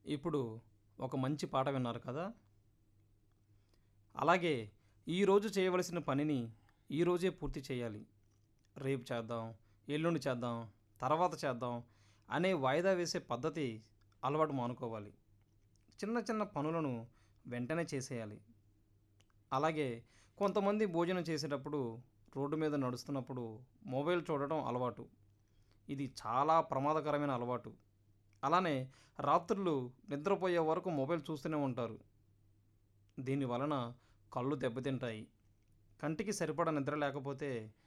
ఇప్పుడు ఒక మంచి పాట విన్నారు కదా అలాగే ఈరోజు చేయవలసిన పనిని ఈరోజే పూర్తి చేయాలి రేపు చేద్దాం ఎల్లుండి చేద్దాం తర్వాత చేద్దాం అనే వాయిదా వేసే పద్ధతి అలవాటు మానుకోవాలి చిన్న చిన్న పనులను వెంటనే చేసేయాలి అలాగే కొంతమంది భోజనం చేసేటప్పుడు రోడ్డు మీద నడుస్తున్నప్పుడు మొబైల్ చూడటం అలవాటు ఇది చాలా ప్రమాదకరమైన అలవాటు అలానే రాత్రులు నిద్రపోయే వరకు మొబైల్ చూస్తూనే ఉంటారు దీని వలన కళ్ళు దెబ్బతింటాయి కంటికి సరిపడా నిద్ర లేకపోతే